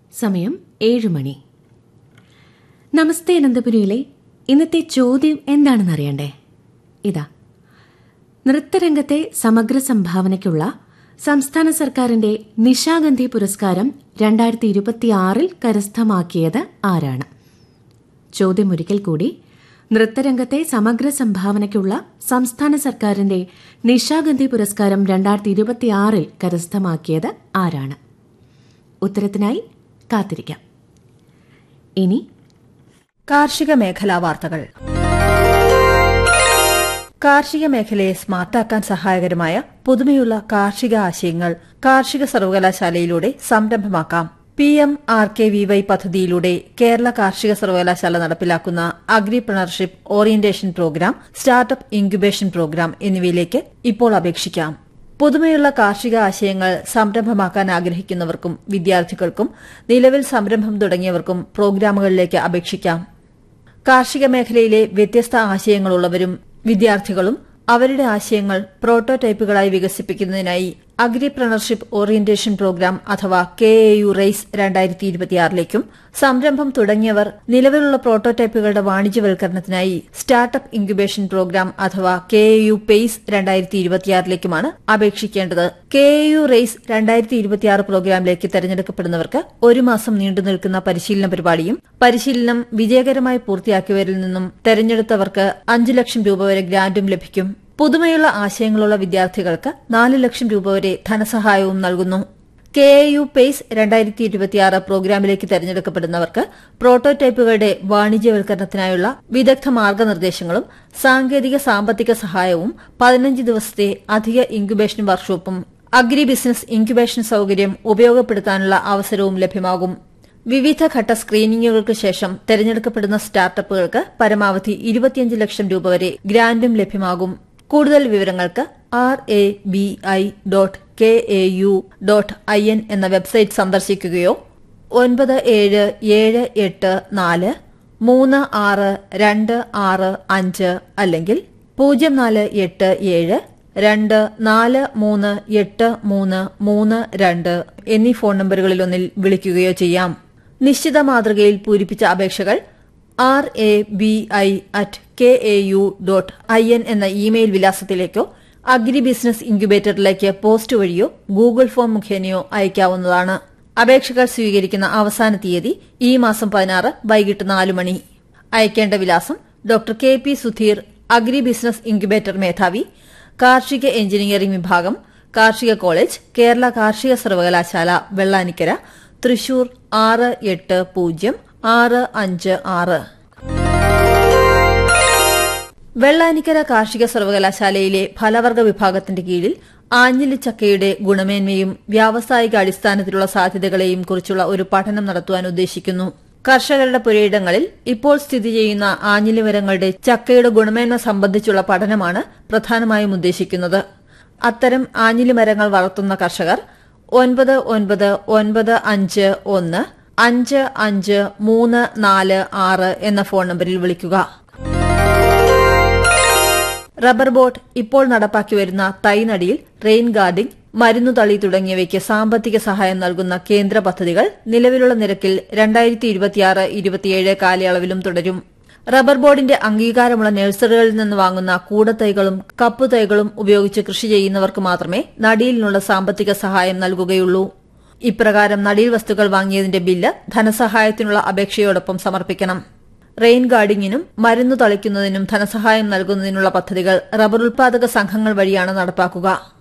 സമയം ഏഴ് മണി നമസ്തേ അനന്തപുരിയിലെ ഇന്നത്തെ ചോദ്യം എന്താണെന്ന് അറിയണ്ടേ ഇതാ നൃത്തരംഗത്തെ സമഗ്ര സംഭാവനയ്ക്കുള്ള സംസ്ഥാന സർക്കാരിന്റെ നിശാഗന്ധി പുരസ്കാരം രണ്ടായിരത്തി ഇരുപത്തിയാറിൽ കരസ്ഥമാക്കിയത് ആരാണ് ചോദ്യം ഒരിക്കൽ കൂടി നൃത്തരംഗത്തെ സമഗ്ര സംഭാവനയ്ക്കുള്ള സംസ്ഥാന സർക്കാരിന്റെ നിശാഗന്ധി പുരസ്കാരം രണ്ടായിരത്തി ഇരുപത്തിയാറിൽ കരസ്ഥമാക്കിയത് ആരാണ് ഉത്തരത്തിനായി കാത്തിരിക്കാം ഇനി കാർഷിക മേഖലാ വാർത്തകൾ കാർഷിക മേഖലയെ സ്മാർട്ടാക്കാൻ സഹായകരമായ പുതുമയുള്ള കാർഷിക ആശയങ്ങൾ കാർഷിക സർവകലാശാലയിലൂടെ സംരംഭമാക്കാം P M R K V Y പദ്ധതിയിലൂടെ കേരള കാർഷിക സർവകലാശാല നടപ്പിലാക്കുന്ന agripreneurship orientation program startup incubation program എന്നിവയിലേക്ക് ഇപ്പോൾ അപേക്ഷിക്കാം പുതുമയുള്ള കാർഷിക ആശയങ്ങൾ സംരംഭമാക്കാൻ ആഗ്രഹിക്കുന്നവർക്കും വിദ്യാർത്ഥികൾക്കും നിലവിൽ സംരംഭം തുടങ്ങിയവർക്കും പ്രോഗ്രാമുകളിലേക്ക് അപേക്ഷിക്കാം കാർഷിക മേഖലയിലെ വ്യത്യസ്ത ആശയങ്ങളുള്ളവരും വിദ്യാർത്ഥികളും അവരുടെ ആശയങ്ങൾ പ്രോട്ടോടൈപ്പുകളായി വികസിപ്പിക്കുന്നതിനായി അഗ്രിപ്രണർഷിപ്പ് ഓറിയന്റേഷൻ പ്രോഗ്രാം അഥവാ കെ എ യു റൈസ് രണ്ടായിരത്തി ഇരുപത്തിയാറിലേക്കും സംരംഭം തുടങ്ങിയവർ നിലവിലുള്ള പ്രോട്ടോടൈപ്പുകളുടെ വാണിജ്യവൽക്കരണത്തിനായി സ്റ്റാർട്ടപ്പ് ഇൻക്യുബേഷൻ പ്രോഗ്രാം അഥവാ കെ എ യു പേസ് രണ്ടായിരത്തി ഇരുപത്തിയാറിലേക്കുമാണ് അപേക്ഷിക്കേണ്ടത് കെ എ യു റൈസ് രണ്ടായിരത്തി ഇരുപത്തിയാറ് പ്രോഗ്രാമിലേക്ക് തെരഞ്ഞെടുക്കപ്പെടുന്നവർക്ക് ഒരു മാസം നീണ്ടു നിൽക്കുന്ന പരിശീലന പരിപാടിയും പരിശീലനം വിജയകരമായി പൂർത്തിയാക്കിയവരിൽ നിന്നും തെരഞ്ഞെടുത്തവർക്ക് അഞ്ചു ലക്ഷം രൂപ വരെ ഗ്രാന്റും ലഭിക്കും പുതുമയുള്ള ആശയങ്ങളുള്ള വിദ്യാർത്ഥികൾക്ക് നാല് ലക്ഷം രൂപ വരെ ധനസഹായവും നൽകുന്നു കെ എ യു പേസ് രണ്ടായിരത്തി ഇരുപത്തിയാറ് പ്രോഗ്രാമിലേക്ക് തെരഞ്ഞെടുക്കപ്പെടുന്നവർക്ക് പ്രോട്ടോടൈപ്പുകളുടെ വാണിജ്യവൽക്കരണത്തിനായുള്ള വിദഗ്ധ മാർഗനിർദ്ദേശങ്ങളും സാങ്കേതിക സാമ്പത്തിക സഹായവും പതിനഞ്ച് ദിവസത്തെ അധിക ഇൻക്യുബേഷൻ വർക്ക്ഷോപ്പും അഗ്രി ബിസിനസ് ഇൻക്യുബേഷൻ സൌകര്യം ഉപയോഗപ്പെടുത്താനുള്ള അവസരവും ലഭ്യമാകും വിവിധ ഘട്ട സ്ക്രീനിംഗുകൾക്ക് ശേഷം തെരഞ്ഞെടുക്കപ്പെടുന്ന സ്റ്റാർട്ടപ്പുകൾക്ക് പരമാവധി ഇരുപത്തിയഞ്ച് ലക്ഷം രൂപ വരെ ഗ്രാന്റും ലഭ്യമാകും കൂടുതൽ വിവരങ്ങൾക്ക് R A B I dot K A U dot I N എന്ന വെബ്സൈറ്റ് സന്ദർശിക്കുകയോ ഒൻപത് ഏഴ് ഏഴ് എട്ട് നാല് മൂന്ന് ആറ് രണ്ട് ആറ് അഞ്ച് അല്ലെങ്കിൽ പൂജ്യം നാല് എട്ട് ഏഴ് രണ്ട് നാല് മൂന്ന് എട്ട് മൂന്ന് മൂന്ന് രണ്ട് എന്നീ ഫോൺ നമ്പറുകളിലൊന്നിൽ വിളിക്കുകയോ ചെയ്യാം നിശ്ചിത മാതൃകയിൽ പൂരിപ്പിച്ച അപേക്ഷകൾ R A B I at K A U dot I N എന്ന ഇമെയിൽ വിലാസത്തിലേക്കോ അഗ്രി ബിസിനസ് ഇൻക്യുബേറ്ററിലേക്ക് പോസ്റ്റ് വഴിയോ ഗൂഗിൾ ഫോം മുഖേനയോ അയക്കാവുന്നതാണ് അപേക്ഷകൾ സ്വീകരിക്കുന്ന അവസാന തീയതി ഈ മാസം പതിനാറ് വൈകിട്ട് നാല് മണി അയക്കേണ്ട വിലാസം doctor K P Sudheer agri business incubator മേധാവി കാർഷിക എഞ്ചിനീയറിംഗ് വിഭാഗം കാർഷിക കോളേജ് കേരള കാർഷിക സർവകലാശാല വെള്ളാനിക്കര തൃശൂർ ആറ് എട്ട് പൂജ്യം ആറ് അഞ്ച് ആറ് വെള്ളാനിക്കര കാർഷിക സർവകലാശാലയിലെ ഫലവർഗ വിഭാഗത്തിന്റെ കീഴിൽ ആഞ്ഞിലി ചക്കയുടെ ഗുണമേന്മയും വ്യാവസായിക അടിസ്ഥാനത്തിലുള്ള സാധ്യതകളെയും കുറിച്ചുള്ള ഒരു പഠനം നടത്തുവാൻ ഉദ്ദേശിക്കുന്നു കർഷകരുടെ പുരയിടങ്ങളിൽ ഇപ്പോൾ സ്ഥിതി ചെയ്യുന്ന ആഞ്ഞിലി മരങ്ങളുടെ ചക്കയുടെ ഗുണമേന്മ സംബന്ധിച്ചുള്ള പഠനമാണ് പ്രധാനമായും ഉദ്ദേശിക്കുന്നത് അത്തരം ആഞ്ഞിലി മരങ്ങൾ വളർത്തുന്ന കർഷകർ ഒൻപത് ഒൻപത് ഒൻപത് അഞ്ച് ഒന്ന് അഞ്ച് അഞ്ച് മൂന്ന് നാല് ആറ് എന്ന ഫോൺ നമ്പറിൽ വിളിക്കുക റബ്ബർ ബോട്ട് ഇപ്പോൾ നടപ്പാക്കി വരുന്ന തൈനടിയിൽ റെയിൻ ഗാർഡിംഗ് മരുന്നുതളി തുടങ്ങിയവയ്ക്ക് സാമ്പത്തിക സഹായം നൽകുന്ന കേന്ദ്ര പദ്ധതികൾ നിലവിലുള്ള നിരക്കിൽ രണ്ടായിരത്തി ഇരുപത്തിയാറ് ഇരുപത്തിയേഴ് കാലയളവിലും തുടരും റബ്ബർ ബോർഡിന്റെ അംഗീകാരമുള്ള നഴ്സറികളിൽ നിന്ന് വാങ്ങുന്ന കൂടത്തൈകളും കപ്പ് തൈകളും ഉപയോഗിച്ച് കൃഷി ചെയ്യുന്നവർക്ക് മാത്രമേ നടിയിലിനുള്ള സാമ്പത്തിക സഹായം നൽകുകയുള്ളൂ ഇപ്രകാരം നടീൽ വസ്തുക്കൾ വാങ്ങിയതിന്റെ ബില്ല് ധനസഹായത്തിനുള്ള അപേക്ഷയോടൊപ്പം സമർപ്പിക്കണം റെയിൻ ഗാർഡിങ്ങിനും മരുന്നു തളിക്കുന്നതിനും ധനസഹായം നൽകുന്നതിനുള്ള പദ്ധതികൾ റബ്ബർ ഉൽപാദക സംഘങ്ങൾ വഴിയാണ് നടപ്പാക്കുക